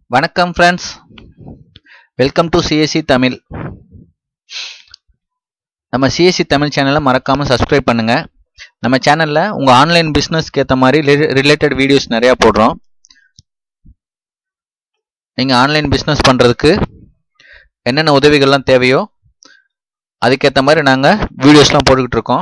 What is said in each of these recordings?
வணக்கம் friends welcome to CSC Tamil நம்ம CSC Tamil சேனலை மறக்காமல் சப்ஸ்கிரைப் பண்ணுங்கள் நம்ம சேனலில் உங்கள் ஆன்லைன் பிஸ்னஸ்க்கு ஏற்ற மாதிரி ரிலேட்டட் வீடியோஸ் நிறையா போடுறோம் நீங்கள் ஆன்லைன் பிஸ்னஸ் பண்ணுறதுக்கு என்னென்ன உதவிகள்லாம் தேவையோ அதுக்கேற்ற மாதிரி நாங்கள் வீடியோஸ்லாம் போட்டுக்கிட்டு இருக்கோம்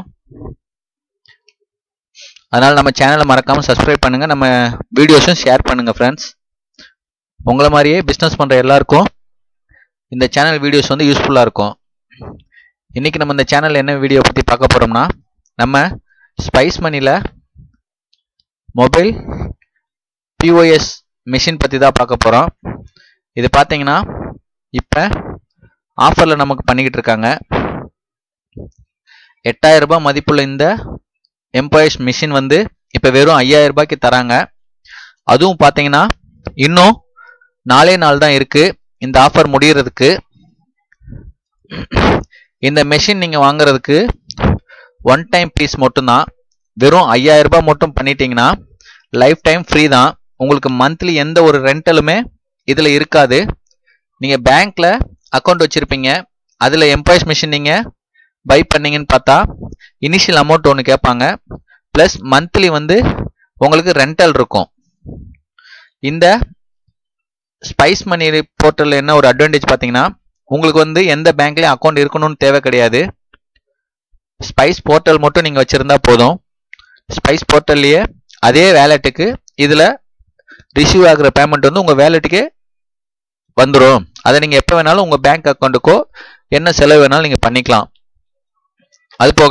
அதனால் நம்ம சேனலை மறக்காமல் சப்ஸ்கிரைப் பண்ணுங்கள் நம்ம வீடியோஸும் ஷேர் பண்ணுங்கள் ஃப்ரெண்ட்ஸ் உங்களை மாதிரியே பிஸ்னஸ் பண்ணுற எல்லாருக்கும் இந்த சேனல் வீடியோஸ் வந்து யூஸ்ஃபுல்லாக இருக்கும் இன்றைக்கி நம்ம இந்த சேனலில் என்ன வீடியோ பற்றி பார்க்க போகிறோம்னா நம்ம ஸ்பைஸ் மணியில் மொபைல் பிஓஎஸ் மிஷின் பற்றி தான் பார்க்க போகிறோம் இது பார்த்தீங்கன்னா இப்போ ஆஃபரில் நமக்கு பண்ணிக்கிட்டு இருக்காங்க எட்டாயிரம் ரூபாய் மதிப்புள்ள இந்த எம்பாய்ஸ் மிஷின் வந்து இப்போ வெறும் ஐயாயிரம் ரூபாய்க்கு தராங்க அதுவும் பார்த்தீங்கன்னா இன்னும் நாலே நாள் தான் இருக்கு இந்த ஆஃபர் முடியறதுக்கு இந்த மெஷின் நீங்கள் வாங்குறதுக்கு ஒன் டைம் பீஸ் மட்டும்தான் வெறும் ஐயாயிரம் ரூபாய் மட்டும் பண்ணிட்டீங்கன்னா லைஃப் டைம் ஃப்ரீ தான் உங்களுக்கு மந்த்லி எந்த ஒரு ரெண்டலுமே இதில் இருக்காது நீங்கள் பேங்க்கில் அக்கௌண்ட் வச்சுருப்பீங்க அதில் எம்ப்ளாய்ஸ் மிஷின் நீங்கள் பை பண்ணீங்கன்னு பார்த்தா இனிஷியல் அமௌண்ட் ஒன்று கேட்பாங்க ப்ளஸ் மந்த்லி வந்து உங்களுக்கு ரெண்டல் இருக்கும் இந்த ஸ்பைஸ் மணி போர்ட்டலில் என்ன ஒரு அட்வான்டேஜ் பார்த்தீங்கன்னா உங்களுக்கு வந்து எந்த பேங்க்லேயும் அக்கௌண்ட் இருக்கணும்னு தேவை கிடையாது ஸ்பைஸ் போர்ட்டல் மட்டும் நீங்கள் வச்சுருந்தா போதும் ஸ்பைஸ் போர்ட்டல்லையே அதே வேலெட்டுக்கு இதில் ரிசீவ் ஆகுற பேமெண்ட் வந்து உங்கள் வேலெட்டுக்கே வந்துடும் அதை நீங்கள் எப்போ வேணாலும் உங்கள் பேங்க் அக்கௌண்ட்டுக்கோ என்ன செலவு வேணாலும் நீங்கள் பண்ணிக்கலாம் அது போக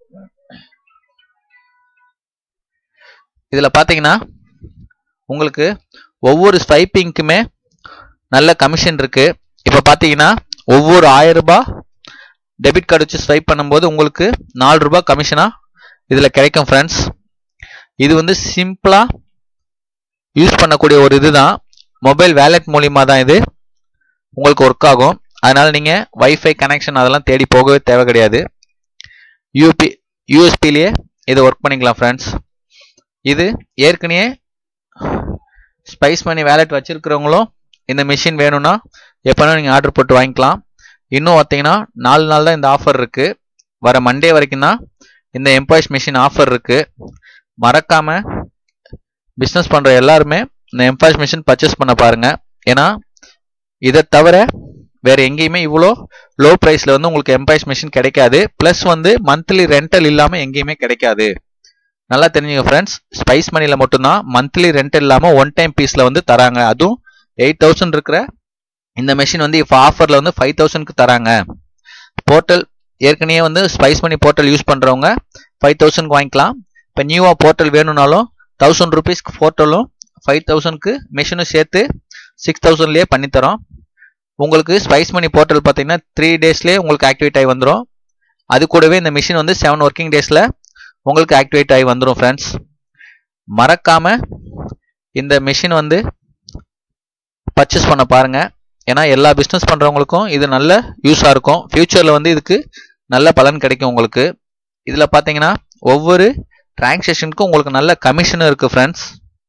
இதில் பார்த்தீங்கன்னா உங்களுக்கு ஒவ்வொரு ஸ்வைப்பிங்க்குமே நல்ல கமிஷன் இருக்கு இப்போ பார்த்தீங்கன்னா ஒவ்வொரு ஆயிரம் ரூபாய் டெபிட் கார்டு வச்சு ஸ்வைப் பண்ணும்போது உங்களுக்கு நாலு ரூபாய் கமிஷனாக இதில் கிடைக்கும் ஃப்ரெண்ட்ஸ் இது வந்து சிம்பிளாக யூஸ் பண்ணக்கூடிய ஒரு இதுதான் மொபைல் வேலெட் மூலியமாக தான் இது உங்களுக்கு ஒர்க் ஆகும் அதனால் நீங்கள் வைஃபை கனெக்ஷன் அதெல்லாம் தேடி போகவே தேவை கிடையாது யூபி யூஎஸ்பிலேயே இதை ஒர்க் பண்ணிக்கலாம் ஃப்ரெண்ட்ஸ் இது ஏற்கனவே ஸ்பைஸ் மணி வேலெட் வச்சிருக்கிறவங்களும் இந்த மிஷின் வேணும்னா எப்போனா நீங்கள் ஆர்டர் போட்டு வாங்கிக்கலாம் இன்னும் பார்த்தீங்கன்னா நாலு நாள் தான் இந்த ஆஃபர் இருக்குது வர மண்டே வரைக்கும் தான் இந்த எம்ப்ளாய்ஸ் மிஷின் ஆஃபர் இருக்குது மறக்காமல் பிஸ்னஸ் பண்ணுற எல்லாருமே இந்த எம்ப்ளாய்ஸ் மிஷின் பர்ச்சேஸ் பண்ண பாருங்கள் ஏன்னா இதை தவிர வேறு எங்கேயுமே இவ்வளோ லோ ப்ரைஸில் வந்து உங்களுக்கு எம்ப்ளாய்ஸ் மிஷின் கிடைக்காது ப்ளஸ் வந்து மந்த்லி ரெண்டல் இல்லாமல் எங்கேயுமே கிடைக்காது நல்லா தெரிஞ்சுங்க ஃப்ரெண்ட்ஸ் ஸ்பைஸ் மணியில் மட்டும்தான் மந்த்லி ரெண்ட் இல்லாமல் ஒன் டைம் பீஸில் வந்து தராங்க அதுவும் எயிட் தௌசண்ட் இருக்கிற இந்த மெஷின் வந்து இப்போ ஆஃபரில் வந்து ஃபைவ் தௌசண்ட்க்கு தராங்க போர்ட்டல் ஏற்கனவே வந்து ஸ்பைஸ் மணி போர்ட்டல் யூஸ் பண்ணுறவங்க ஃபைவ் தௌசண்ட்க்கு வாங்கிக்கலாம் இப்போ நியூவாக போர்ட்டல் வேணும்னாலும் தௌசண்ட் ருபீஸ்க்கு போர்ட்டலும் ஃபைவ் தௌசண்ட்க்கு மிஷினும் சேர்த்து சிக்ஸ் தௌசண்ட்லேயே பண்ணித்தரோம் உங்களுக்கு ஸ்பைஸ் மணி போர்ட்டல் பார்த்தீங்கன்னா த்ரீ டேஸ்லேயே உங்களுக்கு ஆக்டிவேட் ஆகி வந்துடும் அது கூடவே இந்த மிஷின் வந்து செவன் ஒர்க்கிங் டேஸில் உங்களுக்கு ஆக்டிவேட் ஆகி வந்துடும் ஃப்ரெண்ட்ஸ் மறக்காம இந்த மிஷின் வந்து பர்ச்சேஸ் பண்ண பாருங்க ஏன்னா எல்லா பிஸ்னஸ் பண்ணுறவங்களுக்கும் இது நல்ல யூஸாக இருக்கும் ஃப்யூச்சரில் வந்து இதுக்கு நல்ல பலன் கிடைக்கும் உங்களுக்கு இதில் பார்த்தீங்கன்னா ஒவ்வொரு டிரான்சாக்ஷனுக்கும் உங்களுக்கு நல்ல கமிஷனும் இருக்குது ஃப்ரெண்ட்ஸ்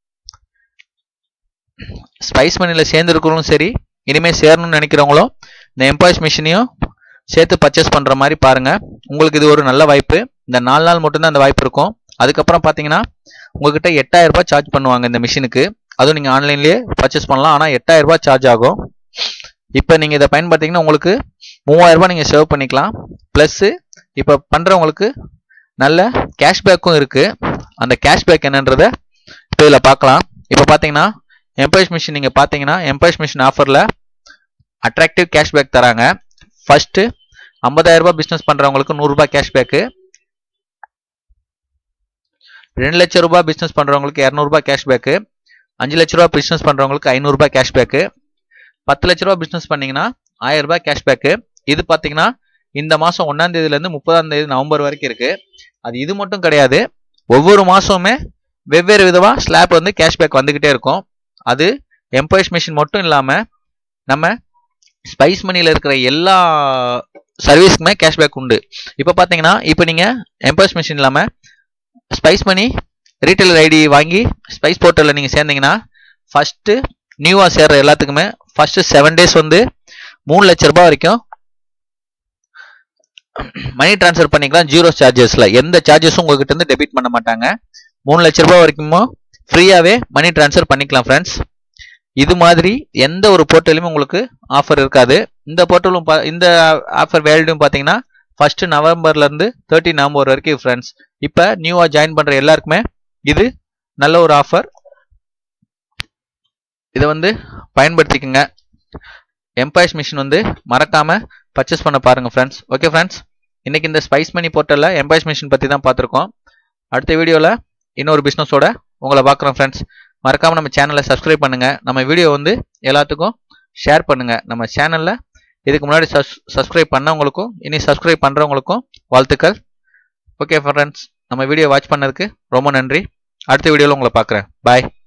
ஸ்பைஸ் மணியில் சேர்ந்துருக்கிறவங்களும் சரி இனிமேல் சேரணும்னு நினைக்கிறவங்களும் இந்த எம்ப்ளாய்ஸ் மிஷினையும் சேர்த்து பர்ச்சேஸ் பண்ணுற மாதிரி பாருங்கள் உங்களுக்கு இது ஒரு நல்ல வாய்ப்பு இந்த நாலு நாள் மட்டும்தான் அந்த வாய்ப்பு இருக்கும் அதுக்கப்புறம் பார்த்தீங்கன்னா உங்ககிட்ட எட்டாயிரம் ரூபாய் சார்ஜ் பண்ணுவாங்க இந்த மிஷினுக்கு அதுவும் நீங்கள் ஆன்லைன்லேயே பர்ச்சேஸ் பண்ணலாம் ஆனால் எட்டாயிரம் ரூபாய் சார்ஜ் ஆகும் இப்போ நீங்கள் இதை பயன்படுத்திங்கன்னா உங்களுக்கு மூவாயிரம் ரூபாய் நீங்கள் சேவ் பண்ணிக்கலாம் ப்ளஸ்ஸு இப்போ பண்ணுறவங்களுக்கு நல்ல கேஷ்பேக்கும் இருக்குது அந்த கேஷ்பேக் என்னன்றதை இப்போ இதில் பார்க்கலாம் இப்போ பார்த்தீங்கன்னா எம்ப்ளாய்ஸ் மிஷின் நீங்கள் பார்த்தீங்கன்னா எம்ப்ளாய்ஸ் மிஷின் ஆஃபரில் அட்ராக்டிவ் கேஷ்பேக் தராங்க ஃபஸ்ட்டு ஐம்பதாயிரம் ரூபாய் பிஸ்னஸ் பண்ணுறவங்களுக்கு நூறுரூபா கேஷ்பேக்கு ரெண்டு லட்ச ரூபாய் பிஸ்னஸ் பண்ணுறவங்களுக்கு இரநூறுபா கேஷ்பேக்கு அஞ்சு லட்ச ரூபா பிஸ்னஸ் பண்ணுறவங்களுக்கு ஐநூறுரூபா கேஷ்பேக்கு பத்து லட்ச ரூபா பிஸ்னஸ் பண்ணிங்கன்னா ஆயிரம் ரூபாய் கேஷ்பேக்கு இது பார்த்தீங்கன்னா இந்த மாதம் ஒன்றாம் தேதியிலேருந்து முப்பதாம் தேதி நவம்பர் வரைக்கும் இருக்குது அது இது மட்டும் கிடையாது ஒவ்வொரு மாதமுமே வெவ்வேறு விதமாக ஸ்லாப் வந்து கேஷ்பேக் வந்துக்கிட்டே இருக்கும் அது எம்ப்ளாய்ஸ் மிஷின் மட்டும் இல்லாமல் நம்ம ஸ்பைஸ் மணியில் இருக்கிற எல்லா சர்வீஸ்க்குமே கேஷ்பேக் உண்டு இப்போ பார்த்தீங்கன்னா இப்போ நீங்கள் எம்ப்ளாய்ஸ் மிஷின் இல்லாமல் ஸ்பைஸ் மணி ரீட்டைலர் ஐடி வாங்கி ஸ்பைஸ் போர்ட்டலில் நீங்கள் சேர்ந்தீங்கன்னா ஃபஸ்ட்டு நியூவாக சேர்ற எல்லாத்துக்குமே ஃபர்ஸ்ட் செவன் டேஸ் வந்து மூணு லட்ச ரூபாய் வரைக்கும் மணி ட்ரான்ஸ்ஃபர் பண்ணிக்கலாம் ஜீரோ சார்ஜஸ்ல எந்த சார்ஜஸும் உங்ககிட்ட இருந்து டெபிட் பண்ண மாட்டாங்க மூணு லட்ச ரூபாய் வரைக்கும் ஃப்ரீயாவே மணி ட்ரான்ஸ்ஃபர் பண்ணிக்கலாம் ஃப்ரெண்ட்ஸ் இது மாதிரி எந்த ஒரு போர்ட்டலையும் உங்களுக்கு ஆஃபர் இருக்காது இந்த போர்ட்டலும் இந்த ஆஃபர் வேலிடும் பார்த்தீங்கன்னா ஃபர்ஸ்ட் நவம்பர்ல இருந்து தேர்ட்டி நவம்பர் வரைக்கும் ஃப்ரெண்ட்ஸ் இப்போ நியூவா ஜாயின் பண்ற எல்லாருக்குமே இது நல்ல ஒரு ஆஃபர் இதை வந்து பயன்படுத்திக்கங்க எம்பாய்ஸ் மிஷின் வந்து மறக்காம பர்ச்சேஸ் பண்ண பாருங்க ஃப்ரெண்ட்ஸ் ஓகே ஃப்ரெண்ட்ஸ் இன்னைக்கு இந்த ஸ்பைஸ் மணி போர்ட்டலில் எம்பாய்ஸ் மிஷின் பற்றி தான் பார்த்துருக்கோம் அடுத்த வீடியோவில் இன்னொரு பிஸ்னஸோட உங்களை பார்க்குறோம் ஃப்ரெண்ட்ஸ் மறக்காம நம்ம சேனலை சப்ஸ்கிரைப் பண்ணுங்க நம்ம வீடியோ வந்து எல்லாத்துக்கும் ஷேர் பண்ணுங்க நம்ம சேனலில் இதுக்கு முன்னாடி சஸ் சப்ஸ்கிரைப் பண்ணவங்களுக்கும் இனி சப்ஸ்கிரைப் பண்ணுறவங்களுக்கும் வாழ்த்துக்கள் ஓகே ஃப்ரெண்ட்ஸ் நம்ம வீடியோ வாட்ச் பண்ணதுக்கு ரொம்ப நன்றி அடுத்த வீடியோவில் உங்களை பார்க்குறேன் பாய்